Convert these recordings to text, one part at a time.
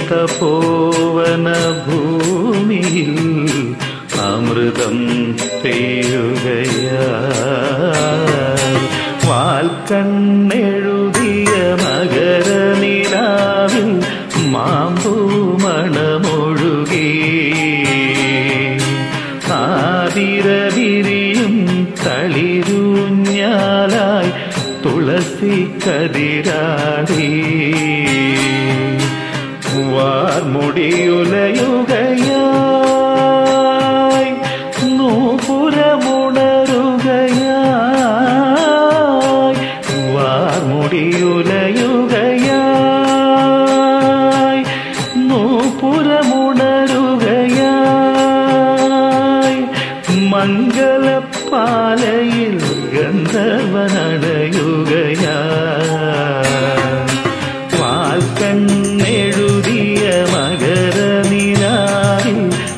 തപോവന ഭൂമിയിൽ അമൃതം പെയ്യുകയായി വാൽക്കണ്ണെഴുതിയ മകരനിലാവിൽ മാമ്പൂമണമൊഴുകി ആതിരവിരിയും തളിരൂഞ്ഞാലായി തുളസി കതിരാടി വാർമുടിയുലയുകയായി നൂപുരമുണരുകയായി വാർമുടിയുലയുകയായി നൂപുരമുണരുകയായി മംഗളപ്പാലയിൽ ഗന്ധർവനടയുകയായി വാൽക്കണ്ണെഴുതിയ മകരനിലാവിൽ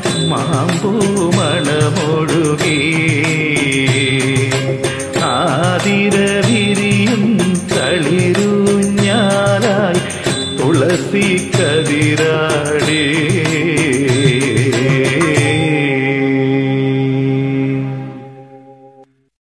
മാമ്പൂമണമൊഴുകി ആതിരവിരിയും തളിരൂഞ്ഞാലായി തുളസി കതിരാടേ